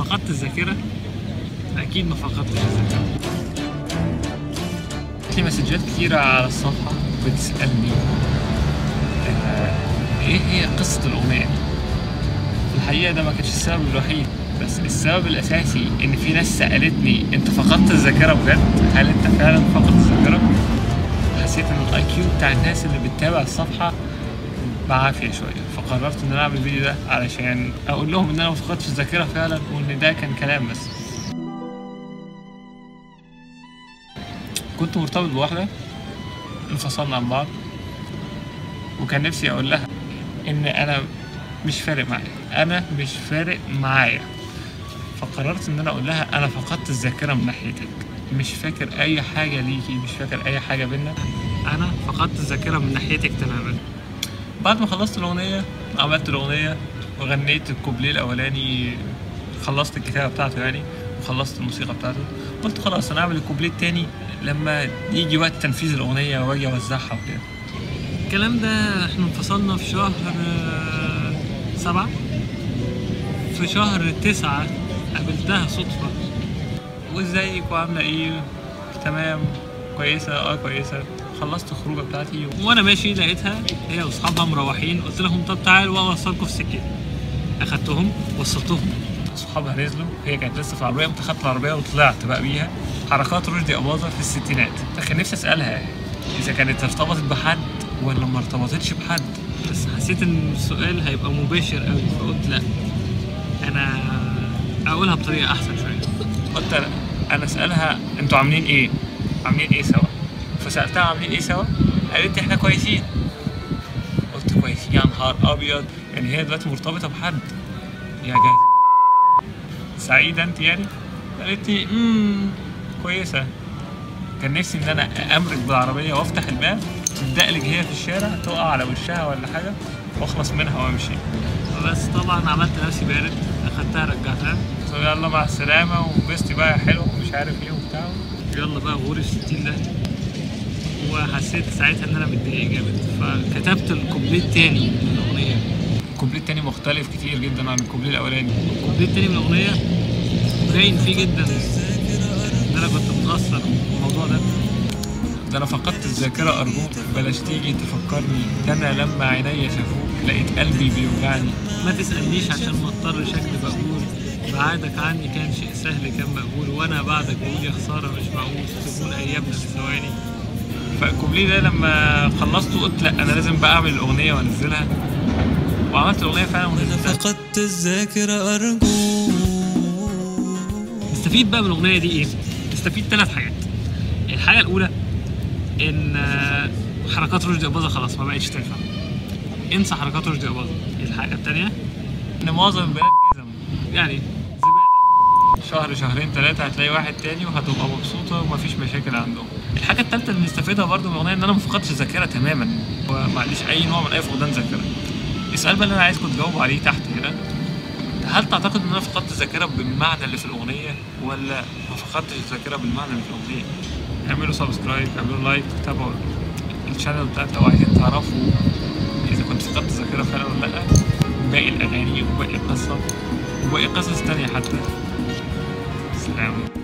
فقدت الذاكره اكيد ما فقدتش الذاكره في مسجات كتيرة على الصفحة بتسألني آه، ايه هي قصة الأغنية؟ في الحقيقة ده ما كانش السبب الوحيد بس السبب الأساسي إن في ناس سألتني أنت فقدت الذاكرة بجد؟ هل أنت فعلا فقدت الذاكرة؟ حسيت إن الأي كيو بتاع الناس اللي بتتابع الصفحة بعافية شوية فقررت إن أنا أعمل الفيديو ده علشان أقول لهم إن أنا ما فقدتش الذاكرة فعلا وإن ده كان كلام بس كنت مرتبط بواحدة انفصلنا عن بعض وكان نفسي اقول لها ان انا مش فارق معايا انا مش فارق معايا فقررت ان انا اقول لها انا فقدت الذاكره من ناحيتك مش فاكر اي حاجه ليكي مش فاكر اي حاجه بينا انا فقدت الذاكره من ناحيتك تماما بعد ما خلصت الاغنيه عملت الاغنيه وغنيت الكوبليه الاولاني خلصت الكتابه بتاعته يعني وخلصت الموسيقى بتاعته قلت خلاص انا اعمل الكوبليه التاني لما يجي وقت تنفيذ الاغنيه واجي اوزعها وكده الكلام ده احنا انفصلنا في شهر آه، سبعة في شهر تسعة قابلتها صدفة وازيك وعامله ايه تمام كويسه اه كويسه خلصت الخروجه بتاعتي وانا ماشي لقيتها هي واصحابها مروحين قلت لهم طب تعالوا اوصلكم في سكتي اخدتهم وصلتهم صحابها نزلوا هي كانت لسه في العربيه قمت خدت العربيه وطلعت بقى بيها حركات رشدي اباظه في الستينات كان نفسي اسالها اذا كانت ارتبطت بحد ولا ما ارتبطتش بحد بس حسيت ان السؤال هيبقى مباشر قوي فقلت لا انا اقولها بطريقه احسن شويه قلت انا انا اسالها انتوا عاملين ايه عاملين ايه سوا فسالتها عاملين ايه سوا قالت لي احنا كويسين قلت كويسين يا نهار ابيض يعني هي دلوقتي مرتبطه بحد يا جاز سعيده انت يعني قالت لي امم كويسه كان نفسي ان انا امرك بالعربيه وافتح الباب تدقلج هي في الشارع تقع على وشها ولا حاجه واخلص منها وامشي بس طبعا عملت نفسي بارد اخدتها رجعتها قلت له يلا مع السلامه وانبسطي بقى يا حلو ومش عارف ايه وبتاع يلا بقى غور الستين ده وحسيت ساعتها ان انا متضايق جامد فكتبت الكوبليه التاني من الاغنيه الكوبليه التاني مختلف كتير جدا عن الكوبليه الاولاني الكوبليه التاني من الاغنيه باين فيه جدا ان انا كنت متاثر بالموضوع ده ده انا فقدت الذاكره ارجوك بلاش تيجي تفكرني ده انا لما عينيا شافوك لقيت قلبي بيوجعني ما تسألنيش عشان ما اضطرش اكذب اقول بعدك عني كان شيء سهل كان مقبول وانا بعدك بقول يا خساره مش معقول تكون ايامنا في ثواني فالكوبليه ده لما خلصته قلت لا انا لازم بقى اعمل الاغنيه وانزلها وعملت الاغنيه فعلا ونزلتها فقدت الذاكرة أرجوك نستفيد بقى من الاغنيه دي ايه؟ نستفيد ثلاث حاجات الحاجه الاولى ان آه، حركات رشدي اباظه خلاص ما بقتش تنفع انسى حركات رشدي اباظه الحاجه الثانيه ان معظم البنات جزم يعني زباله شهر شهرين ثلاثه هتلاقي واحد تاني وهتبقى مبسوطه ومفيش مشاكل عندهم الحاجه الثالثه اللي نستفيدها برضو من الاغنيه ان انا ما فقدتش الذاكره تماما وما عنديش اي نوع من اي فقدان ذاكره السؤال بقى اللي انا عايزكم تجاوبوا عليه تحت هنا هل تعتقد ان انا فقدت الذاكره بالمعنى اللي في الاغنيه ولا ما فقدتش الذاكره بالمعنى اللي في الاغنيه اعملوا سبسكرايب اعملوا لايك تابعوا الشانل بتاعتي لو عايزين تعرفوا اذا كنت فقدت الذاكره فعلا ولا لا باقي الاغاني وباقي القصه وباقي قصص تانية حتى سلام